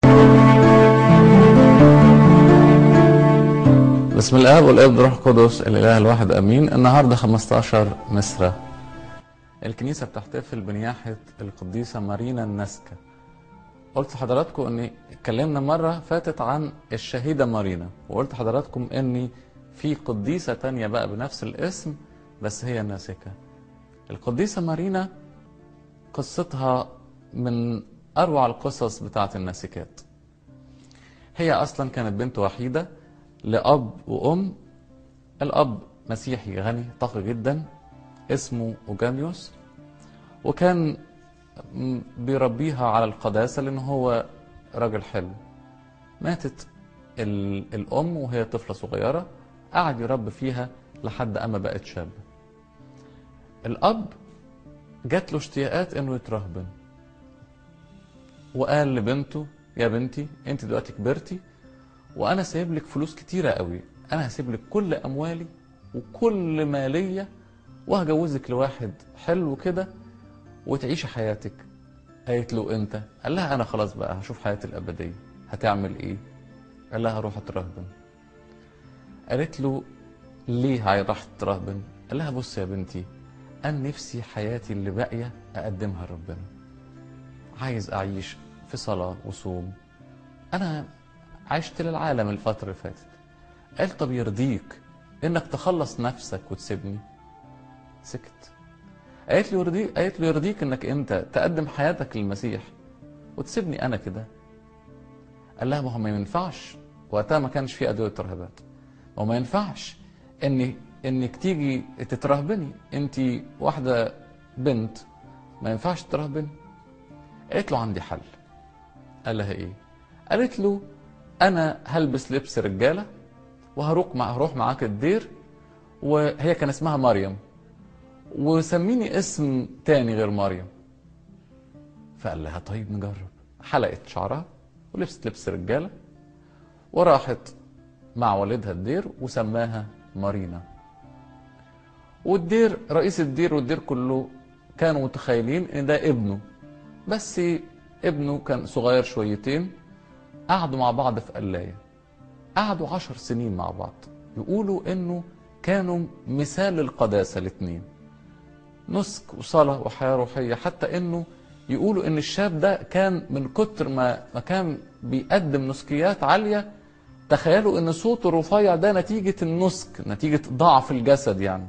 بسم الله والابن والروح القدس الاله الواحد امين النهارده 15 مصر الكنيسه بتحتفل بنياحه القديسه مارينا الناسكا قلت لحضراتكم اني اتكلمنا مره فاتت عن الشهيده مارينا وقلت لحضراتكم اني في قديسه تانية بقى بنفس الاسم بس هي الناسكه القديسه مارينا قصتها من اروع القصص بتاعه الناسكات هي اصلا كانت بنت وحيده لاب وام الاب مسيحي غني طاقة جدا اسمه اوجانيوس وكان م- بيربيها على القداسة لان هو راجل حلو ماتت ال- الام وهي طفلة صغيرة قعد يربي فيها لحد اما بقت شابة الاب جات له اشتياقات انه يترهبن وقال لبنته يا بنتي انت دلوقتي كبرتي وانا سايب لك فلوس كتيره قوي انا هسيب لك كل اموالي وكل ماليه وهجوزك لواحد حلو كده وتعيشي حياتك قالت له انت قال لها انا خلاص بقى هشوف حياتي الابديه هتعمل ايه قال لها هروح اترهبن قالت له ليه راح تترهبن قال لها بص يا بنتي انا نفسي حياتي اللي باقيه اقدمها لربنا عايز اعيش في صلاه وصوم انا عشت للعالم الفترة اللي فاتت قال طب يرضيك انك تخلص نفسك وتسيبني سكت قالت له يرضيك قالت له يرضيك انك انت تقدم حياتك للمسيح وتسيبني انا كده قال لها ما هو ما ينفعش وقتها ما كانش في ادويه ترهبات ما هو ما ينفعش اني انك تيجي تترهبني انت واحده بنت ما ينفعش تترهبني قالت له عندي حل قال لها ايه قالت له انا هلبس لبس رجاله وهروح مع هروح معاك الدير وهي كان اسمها مريم وسميني اسم تاني غير مريم فقال لها طيب نجرب حلقت شعرها ولبست لبس رجاله وراحت مع والدها الدير وسماها مارينا والدير رئيس الدير والدير كله كانوا متخيلين ان ده ابنه بس ابنه كان صغير شويتين قعدوا مع بعض في قلاية قعدوا عشر سنين مع بعض يقولوا انه كانوا مثال للقداسة الاتنين نسك وصلاة وحياة روحية حتى انه يقولوا ان الشاب ده كان من كتر ما ما كان بيقدم نسكيات عالية تخيلوا ان صوته الرفيع ده نتيجة النسك نتيجة ضعف الجسد يعني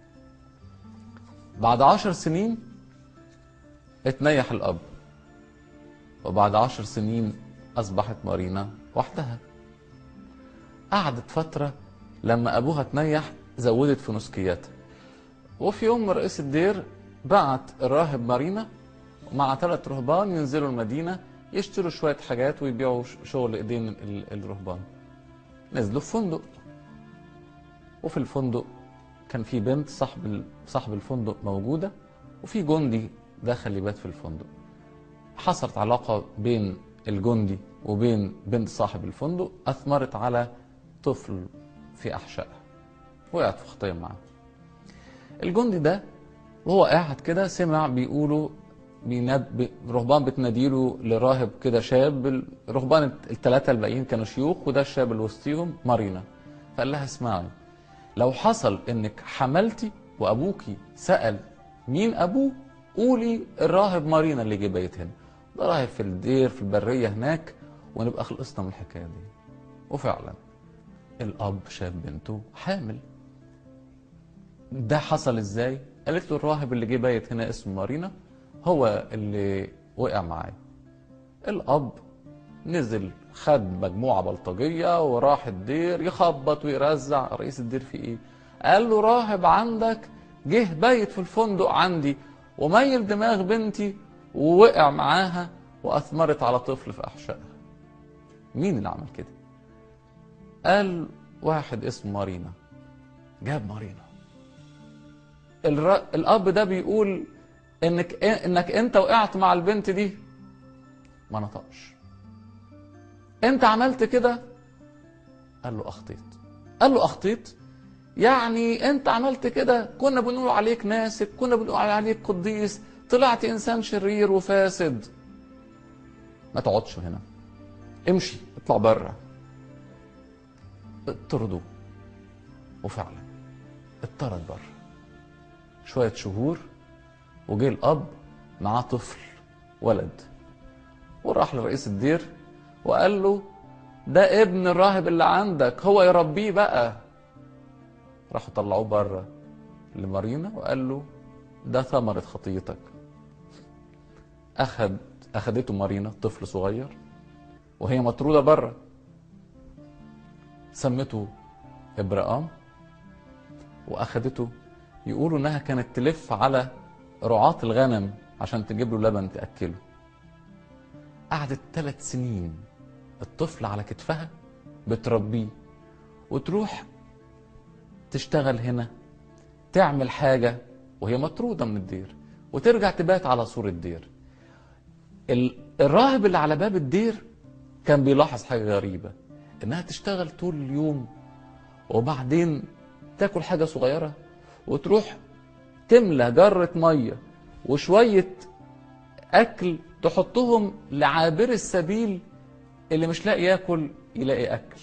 بعد عشر سنين اتنيح الاب وبعد عشر سنين أصبحت مارينا وحدها قعدت فترة لما أبوها تنيح زودت في نسكياتها وفي يوم رئيس الدير بعت الراهب مارينا مع ثلاث رهبان ينزلوا المدينة يشتروا شوية حاجات ويبيعوا شغل إيدين ال- الرهبان نزلوا في فندق وفي الفندق كان في بنت صاحب ال- صاحب الفندق موجودة وفي جندي دخل يبات في الفندق حصلت علاقة بين الجندي وبين بنت صاحب الفندق أثمرت على طفل في أحشائها وقعت في خطية معاه الجندي ده وهو قاعد كده سمع بيقولوا بيناد ب- رهبان بتناديله لراهب كده شاب الرهبان الثلاثة الباقيين كانوا شيوخ وده الشاب اللي وسطيهم مارينا فقال لها اسمعي لو حصل انك حملتي وابوكي سأل مين ابوه قولي الراهب مارينا اللي جه بيت هنا ده راهب في الدير في البرية هناك ونبقى خلصنا من الحكاية دي وفعلا الأب شاف بنته حامل ده حصل ازاي؟ قالت له الراهب اللي جه بايت هنا اسمه مارينا هو اللي وقع معايا الأب نزل خد مجموعة بلطجية وراح الدير يخبط ويرزع رئيس الدير في ايه؟ قال له راهب عندك جه بايت في الفندق عندي وميل دماغ بنتي ووقع معاها واثمرت على طفل في احشائها مين اللي عمل كده قال واحد اسمه مارينا جاب مارينا الر... الاب ده بيقول انك انك انت وقعت مع البنت دي ما نطقش انت عملت كده قال له اخطيت قال له اخطيت يعني انت عملت كده كنا بنقول عليك ناسك كنا بنقول عليك قديس طلعت انسان شرير وفاسد ما تقعدش هنا امشي اطلع بره اطردوا وفعلا اتطرد بره شوية شهور وجه الأب معاه طفل ولد وراح لرئيس الدير وقال له ده ابن الراهب اللي عندك هو يربيه بقى راحوا طلعوه بره لمارينا وقال له ده ثمرة خطيتك أخد أخدته مارينا طفل صغير وهي مطرودة بره سمته إبراهام وأخدته يقولوا إنها كانت تلف على رعاة الغنم عشان تجيب له لبن تأكله قعدت ثلاث سنين الطفل على كتفها بتربيه وتروح تشتغل هنا تعمل حاجة وهي مطرودة من الدير وترجع تبات على سور الدير ال- الراهب اللي على باب الدير كان بيلاحظ حاجة غريبة انها تشتغل طول اليوم وبعدين تاكل حاجة صغيرة وتروح تملى جرة مية وشوية أكل تحطهم لعابر السبيل اللي مش لاقي ياكل يلاقي أكل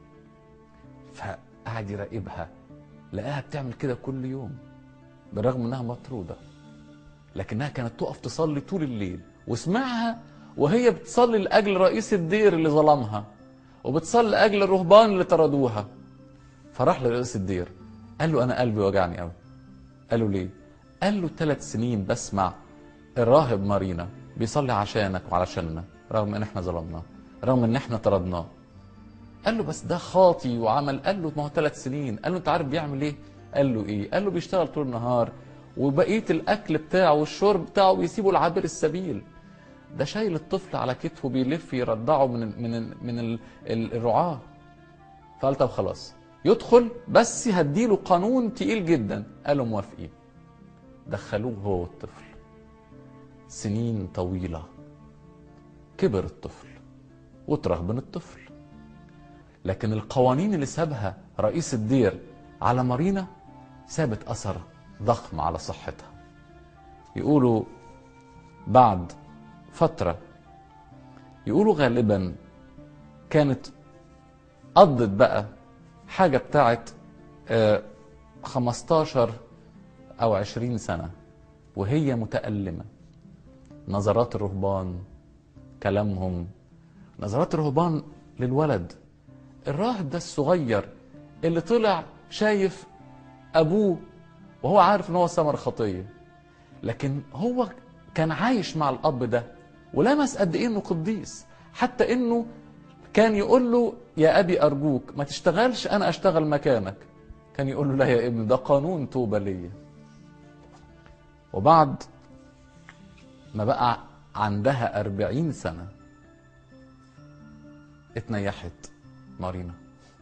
فقعد يراقبها لقاها بتعمل كده كل يوم بالرغم انها مطرودة لكنها كانت تقف تصلي طول الليل واسمعها وهي بتصلي لأجل رئيس الدير اللي ظلمها وبتصلي لأجل الرهبان اللي طردوها فراح لرئيس الدير قال له أنا قلبي وجعني قوي قال له ليه قال له ثلاث سنين بسمع الراهب مارينا بيصلي عشانك وعلشاننا رغم ان احنا ظلمناه رغم ان احنا طردناه قال له بس ده خاطي وعمل قال له ما هو ثلاث سنين قال له انت عارف بيعمل ايه قال له ايه قال له بيشتغل طول النهار وبقيه الاكل بتاعه والشرب بتاعه بيسيبه لعابر السبيل ده شايل الطفل على كتفه بيلف يرضعه من ال من ال من ال ال الرعاه فقال طب خلاص يدخل بس هديله قانون تقيل جدا قالوا موافقين دخلوه هو والطفل سنين طويله كبر الطفل وترهبن الطفل لكن القوانين اللي سابها رئيس الدير على مارينا سابت اثر ضخم على صحتها يقولوا بعد فتره يقولوا غالبا كانت قضت بقى حاجه بتاعت آه، 15 او 20 سنه وهي متألمه نظرات الرهبان كلامهم نظرات الرهبان للولد الراهب ده الصغير اللي طلع شايف ابوه وهو عارف ان هو ثمر خطيه لكن هو كان عايش مع الاب ده ولمس قد ايه انه قديس حتى انه كان يقول له يا ابي ارجوك ما تشتغلش انا اشتغل مكانك كان يقول له لا يا ابني ده قانون توبه ليا وبعد ما بقى عندها أربعين سنة اتنيحت مارينا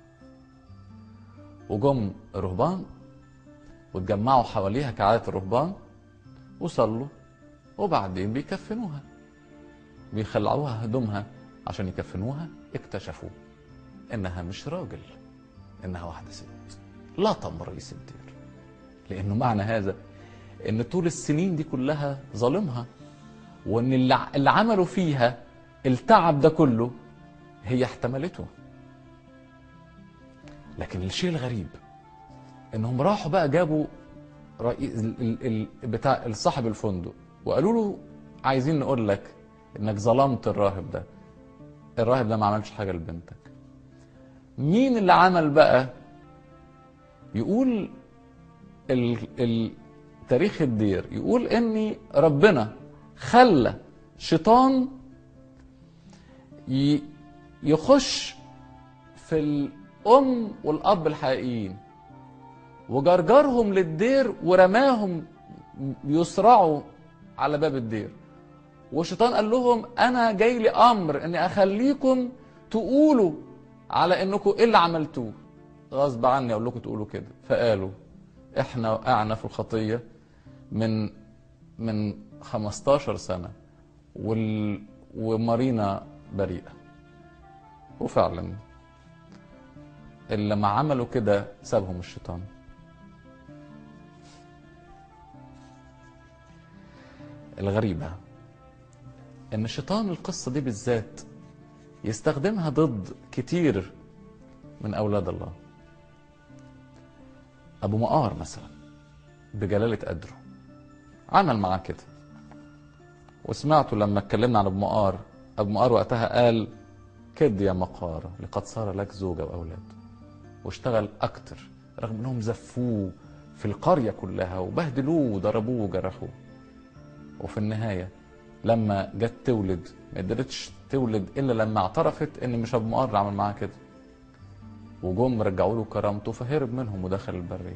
وجم الرهبان واتجمعوا حواليها كعادة الرهبان وصلوا وبعدين بيكفنوها بيخلعوها هدومها عشان يكفنوها اكتشفوا انها مش راجل انها واحدة ست لطم رئيس الدير لانه معنى هذا ان طول السنين دي كلها ظالمها وان اللي ع- اللي عملوا فيها التعب ده كله هي احتملته لكن الشيء الغريب انهم راحوا بقى جابوا رئيس ال ال ال بتاع صاحب الفندق وقالوا له عايزين نقول لك انك ظلمت الراهب ده الراهب ده ما عملش حاجه لبنتك مين اللي عمل بقى يقول ال ال تاريخ الدير يقول ان ربنا خلى شيطان ي- يخش في الام والاب الحقيقيين وجرجرهم للدير ورماهم يسرعوا على باب الدير والشيطان قال لهم انا جاي لي امر اني اخليكم تقولوا على انكم ايه اللي عملتوه غصب عني اقول لكم تقولوا كده فقالوا احنا وقعنا في الخطيه من من 15 سنه وال ومارينا بريئه وفعلا اللي لما عملوا كده سابهم الشيطان الغريبة ان الشيطان القصة دي بالذات يستخدمها ضد كتير من أولاد الله أبو مقار مثلا بجلالة قدره عمل معاه كده وسمعته لما اتكلمنا عن أبو مقار أبو مقار وقتها قال كد يا مقار لقد صار لك زوجة وأولاد واشتغل أكتر رغم أنهم زفوه في القرية كلها وبهدلوه وضربوه وجرحوه وفي النهاية لما جت تولد ما قدرتش تولد إلا لما اعترفت إن مش أبو مقر عمل معاها كده وجم رجعوا له كرامته فهرب منهم ودخل البرية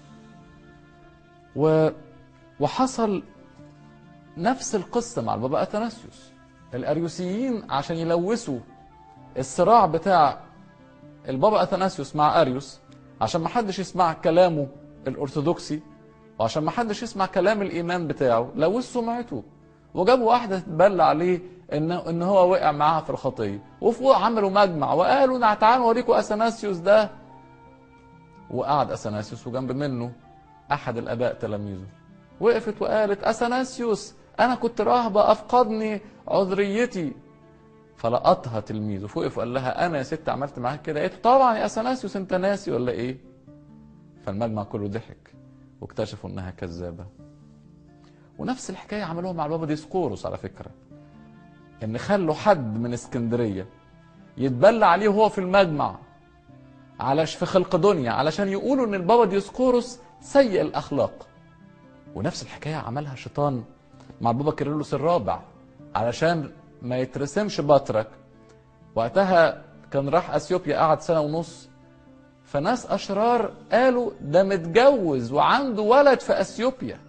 و... وحصل نفس القصة مع البابا أثناسيوس الأريوسيين عشان يلوثوا الصراع بتاع البابا أثناسيوس مع أريوس عشان ما حدش يسمع كلامه الأرثوذكسي وعشان ما حدش يسمع كلام الإيمان بتاعه لوثوا سمعته وجابوا واحدة تتبلى عليه ان ان هو وقع معاها في الخطيه وفوق عملوا مجمع وقالوا تعالوا اوريكم اثناسيوس ده وقعد اثناسيوس وجنب منه احد الاباء تلاميذه وقفت وقالت اثناسيوس انا كنت راهبه افقدني عذريتي فلقطها تلميذه فوقف وقال لها انا يا ست عملت معاك كده قالت طبعا يا اثناسيوس انت ناسي ولا ايه فالمجمع كله ضحك واكتشفوا انها كذابه ونفس الحكايه عملوها مع البابا ديسقورس على فكره ان خلوا حد من اسكندريه يتبلى عليه وهو في المجمع على في خلق دنيا علشان يقولوا ان البابا ديسقورس سيء الاخلاق ونفس الحكايه عملها شيطان مع البابا كيرلس الرابع علشان ما يترسمش بطرك وقتها كان راح اثيوبيا قعد سنه ونص فناس اشرار قالوا ده متجوز وعنده ولد في اثيوبيا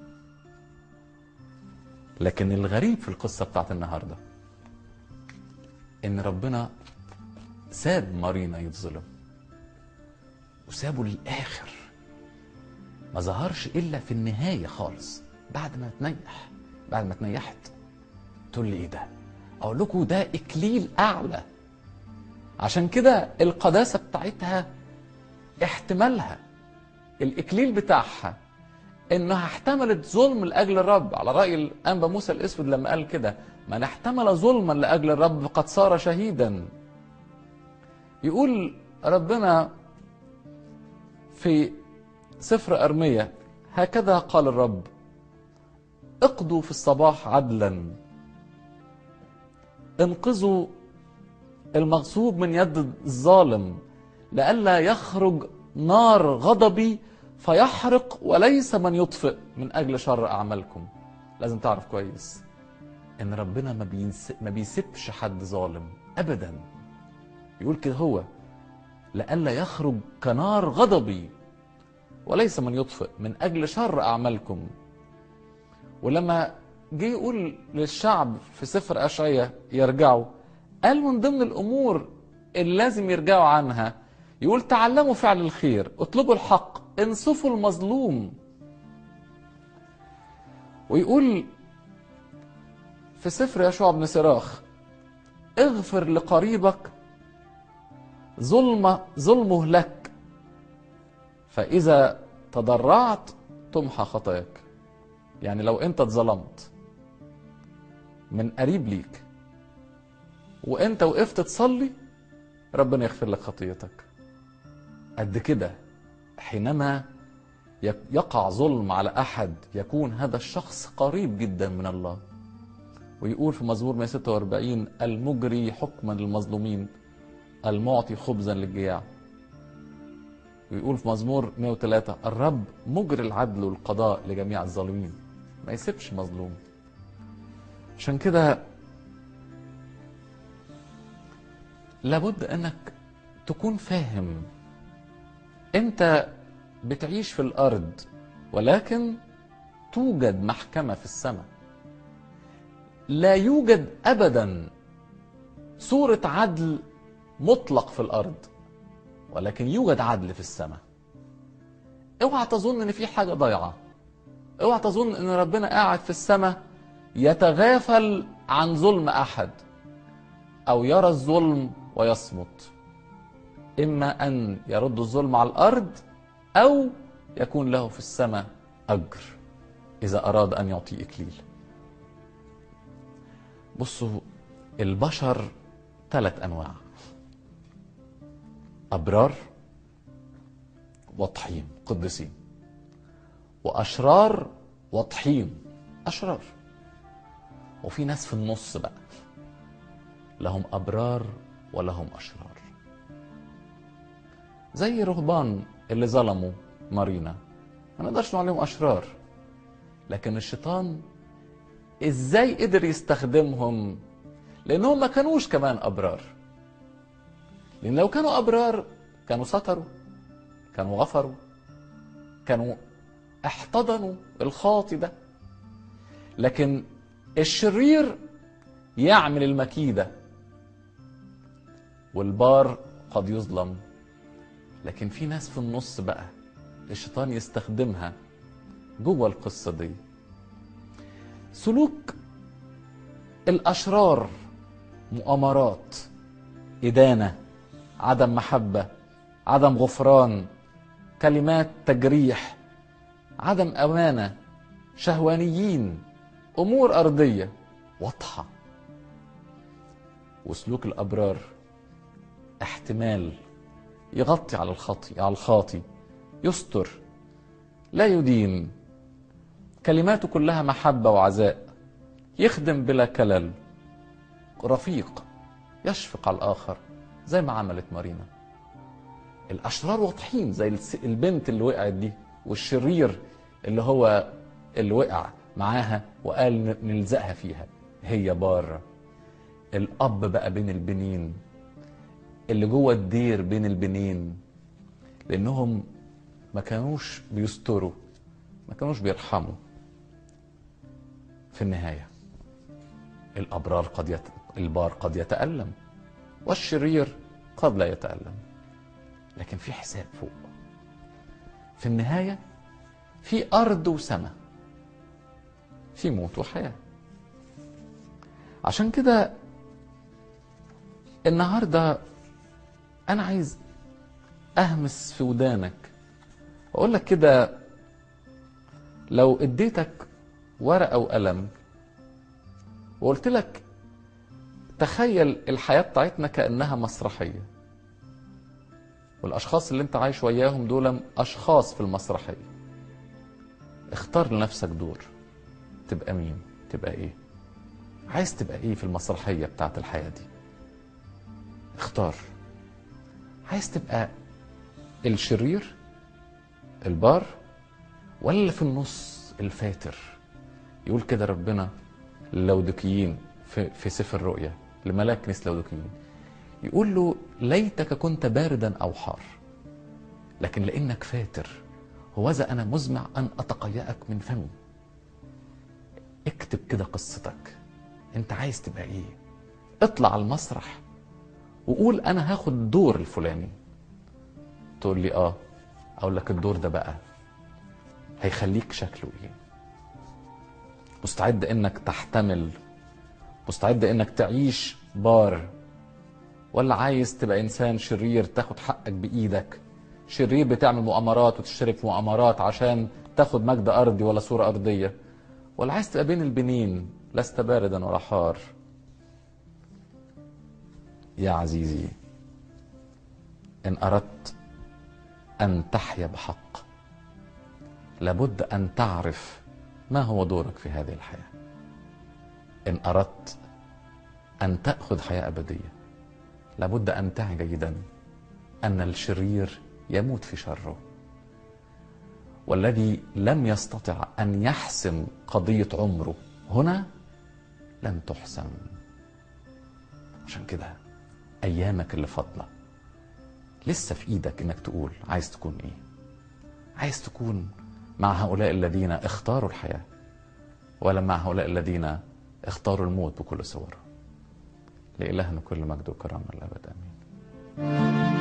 لكن الغريب في القصه بتاعت النهارده ان ربنا ساب مارينا يتظلم وسابه للاخر ما ظهرش الا في النهايه خالص بعد ما تنيح بعد ما تنيحت تقول لي ايه ده اقول لكم ده اكليل اعلى عشان كده القداسه بتاعتها احتمالها الاكليل بتاعها انها احتملت ظلم لاجل الرب على راي الانبا موسى الاسود لما قال كده من احتمل ظلما لاجل الرب فقد صار شهيدا يقول ربنا في سفر ارميه هكذا قال الرب اقضوا في الصباح عدلا انقذوا المغصوب من يد الظالم لئلا يخرج نار غضبي فيحرق وليس من يطفئ من اجل شر اعمالكم لازم تعرف كويس ان ربنا ما, بينس... ما بيسيبش حد ظالم ابدا يقول كده هو لئلا يخرج كنار غضبي وليس من يطفئ من اجل شر اعمالكم ولما جه يقول للشعب في سفر اشعياء يرجعوا قال من ضمن الامور اللي لازم يرجعوا عنها يقول تعلموا فعل الخير اطلبوا الحق انصفوا المظلوم ويقول في سفر يشوع بن سراخ اغفر لقريبك ظلم ظلمه لك فإذا تضرعت تمحى خطاياك يعني لو انت اتظلمت من قريب ليك وانت وقفت تصلي ربنا يغفر لك خطيتك قد كده حينما يقع ظلم على احد يكون هذا الشخص قريب جدا من الله ويقول في مزمور 146 المجري حكما للمظلومين المعطي خبزا للجياع ويقول في مزمور 103 الرب مجري العدل والقضاء لجميع الظالمين ما يسيبش مظلوم عشان كده لابد انك تكون فاهم انت بتعيش في الارض ولكن توجد محكمه في السماء لا يوجد ابدا صوره عدل مطلق في الارض ولكن يوجد عدل في السماء اوعى تظن ان في حاجه ضايعه اوعى تظن ان ربنا قاعد في السماء يتغافل عن ظلم احد او يرى الظلم ويصمت اما ان يرد الظلم على الارض او يكون له في السماء اجر اذا اراد ان يعطي اكليل بصوا البشر ثلاث انواع ابرار وطحين قدسين واشرار وطحين اشرار وفي ناس في النص بقى لهم ابرار ولهم اشرار زي رهبان اللي ظلموا مارينا ما نقدرش نقول عليهم اشرار لكن الشيطان ازاي قدر يستخدمهم لانهم ما كانوش كمان ابرار لان لو كانوا ابرار كانوا ستروا كانوا غفروا كانوا احتضنوا الخاطي ده لكن الشرير يعمل المكيده والبار قد يظلم لكن في ناس في النص بقى الشيطان يستخدمها جوه القصه دي سلوك الاشرار مؤامرات ادانه عدم محبه عدم غفران كلمات تجريح عدم امانه شهوانيين امور ارضيه واضحه وسلوك الابرار احتمال يغطي على الخاطي على الخاطي يستر لا يدين كلماته كلها محبه وعزاء يخدم بلا كلل رفيق يشفق على الاخر زي ما عملت مارينا الاشرار واضحين زي الس- البنت اللي وقعت دي والشرير اللي هو اللي وقع معاها وقال ن- نلزقها فيها هي باره الاب بقى بين البنين اللي جوه الدير بين البنين لانهم ما كانوش بيستروا ما كانوش بيرحموا في النهايه الابرار قد يت... البار قد يتالم والشرير قد لا يتالم لكن في حساب فوق في النهايه في ارض وسماء في موت وحياه عشان كده النهارده انا عايز اهمس في ودانك واقول لك كده لو اديتك ورقه وقلم وقلت لك تخيل الحياه بتاعتنا كانها مسرحيه والاشخاص اللي انت عايش وياهم دول اشخاص في المسرحيه اختار لنفسك دور تبقى مين تبقى ايه عايز تبقى ايه في المسرحيه بتاعت الحياه دي اختار عايز تبقى الشرير البار ولا اللي في النص الفاتر يقول كده ربنا اللودكيين في, في سفر الرؤيا لملاك كنيسة لودكيين يقول له ليتك كنت باردا او حار لكن لانك فاتر هوذا انا مزمع ان اتقيأك من فمي اكتب كده قصتك انت عايز تبقى ايه اطلع على المسرح وقول انا هاخد الدور الفلاني تقول لي اه اقول لك الدور ده بقى هيخليك شكله ايه مستعد انك تحتمل مستعد انك تعيش بار ولا عايز تبقى انسان شرير تاخد حقك بايدك شرير بتعمل مؤامرات وتشترك في مؤامرات عشان تاخد مجد ارضي ولا صوره ارضيه ولا عايز تبقى بين البنين لست باردا ولا حار يا عزيزي ان اردت ان تحيا بحق لابد ان تعرف ما هو دورك في هذه الحياه ان اردت ان تاخذ حياه ابديه لابد ان تعي جيدا ان الشرير يموت في شره والذي لم يستطع ان يحسم قضيه عمره هنا لن تحسم عشان كده ايامك اللي فاضله لسه في ايدك انك تقول عايز تكون ايه عايز تكون مع هؤلاء الذين اختاروا الحياه ولا مع هؤلاء الذين اختاروا الموت بكل صوره لإلهنا كل مجد وكرامه الابد امين